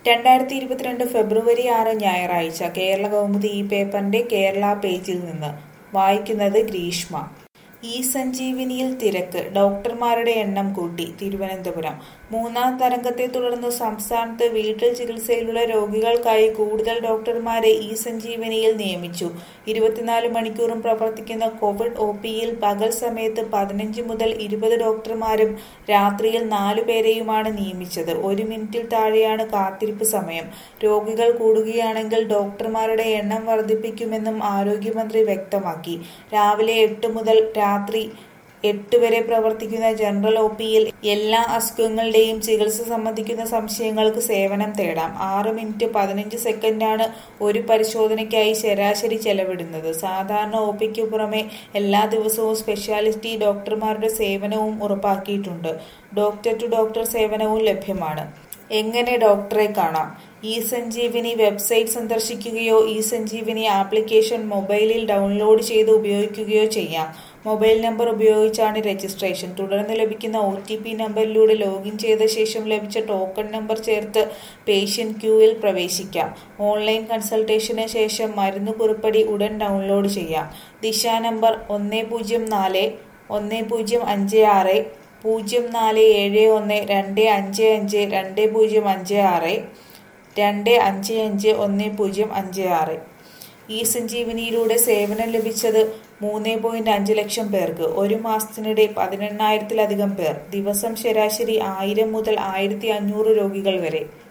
രണ്ടായിരത്തി ഇരുപത്തിരണ്ട് ഫെബ്രുവരി ആറ് ഞായറാഴ്ച കേരള കൗമുദി ഈ പേപ്പറിന്റെ കേരള പേജിൽ നിന്ന് വായിക്കുന്നത് ഗ്രീഷ്മ ഇ സഞ്ജീവിനിയിൽ തിരക്ക് ഡോക്ടർമാരുടെ എണ്ണം കൂട്ടി തിരുവനന്തപുരം മൂന്നാം തരംഗത്തെ തുടർന്ന് സംസ്ഥാനത്ത് വീട്ടിൽ ചികിത്സയിലുള്ള രോഗികൾക്കായി കൂടുതൽ ഡോക്ടർമാരെ ഇ സഞ്ജീവനിയിൽ നിയമിച്ചു ഇരുപത്തിനാല് മണിക്കൂറും പ്രവർത്തിക്കുന്ന കോവിഡ് ഒ പിയിൽ പകൽ സമയത്ത് പതിനഞ്ച് മുതൽ ഇരുപത് ഡോക്ടർമാരും രാത്രിയിൽ നാലു പേരെയുമാണ് നിയമിച്ചത് ഒരു മിനിറ്റിൽ താഴെയാണ് കാത്തിരിപ്പ് സമയം രോഗികൾ കൂടുകയാണെങ്കിൽ ഡോക്ടർമാരുടെ എണ്ണം വർദ്ധിപ്പിക്കുമെന്നും ആരോഗ്യമന്ത്രി വ്യക്തമാക്കി രാവിലെ എട്ട് മുതൽ രാത്രി എട്ട് വരെ പ്രവർത്തിക്കുന്ന ജനറൽ ഒ പിയിൽ എല്ലാ അസുഖങ്ങളുടെയും ചികിത്സ സംബന്ധിക്കുന്ന സംശയങ്ങൾക്ക് സേവനം തേടാം ആറ് മിനിറ്റ് പതിനഞ്ച് സെക്കൻഡാണ് ഒരു പരിശോധനയ്ക്കായി ശരാശരി ചെലവിടുന്നത് സാധാരണ ഒ പിക്ക് പുറമെ എല്ലാ ദിവസവും സ്പെഷ്യാലിറ്റി ഡോക്ടർമാരുടെ സേവനവും ഉറപ്പാക്കിയിട്ടുണ്ട് ഡോക്ടർ ടു ഡോക്ടർ സേവനവും ലഭ്യമാണ് എങ്ങനെ ഡോക്ടറെ കാണാം ഇ സഞ്ജീവിനി വെബ്സൈറ്റ് സന്ദർശിക്കുകയോ ഇ സഞ്ജീവിനി ആപ്ലിക്കേഷൻ മൊബൈലിൽ ഡൗൺലോഡ് ചെയ്ത് ഉപയോഗിക്കുകയോ ചെയ്യാം മൊബൈൽ നമ്പർ ഉപയോഗിച്ചാണ് രജിസ്ട്രേഷൻ തുടർന്ന് ലഭിക്കുന്ന ഒ ടി പി നമ്പറിലൂടെ ലോഗിൻ ചെയ്ത ശേഷം ലഭിച്ച ടോക്കൺ നമ്പർ ചേർത്ത് പേഷ്യന്റ് ക്യൂവിൽ പ്രവേശിക്കാം ഓൺലൈൻ കൺസൾട്ടേഷന് ശേഷം മരുന്ന് കുറിപ്പടി ഉടൻ ഡൗൺലോഡ് ചെയ്യാം ദിശ നമ്പർ ഒന്ന് പൂജ്യം നാല് ഒന്ന് പൂജ്യം അഞ്ച് ആറ് പൂജ്യം നാല് ഏഴ് ഒന്ന് രണ്ട് അഞ്ച് അഞ്ച് രണ്ട് പൂജ്യം അഞ്ച് ആറ് രണ്ട് അഞ്ച് അഞ്ച് ഒന്ന് പൂജ്യം അഞ്ച് ആറ് ഈ സഞ്ജീവനിയിലൂടെ സേവനം ലഭിച്ചത് മൂന്ന് പോയിന്റ് അഞ്ച് ലക്ഷം പേർക്ക് ഒരു മാസത്തിനിടെ പതിനെണ്ണായിരത്തിലധികം പേർ ദിവസം ശരാശരി ആയിരം മുതൽ ആയിരത്തി അഞ്ഞൂറ് രോഗികൾ വരെ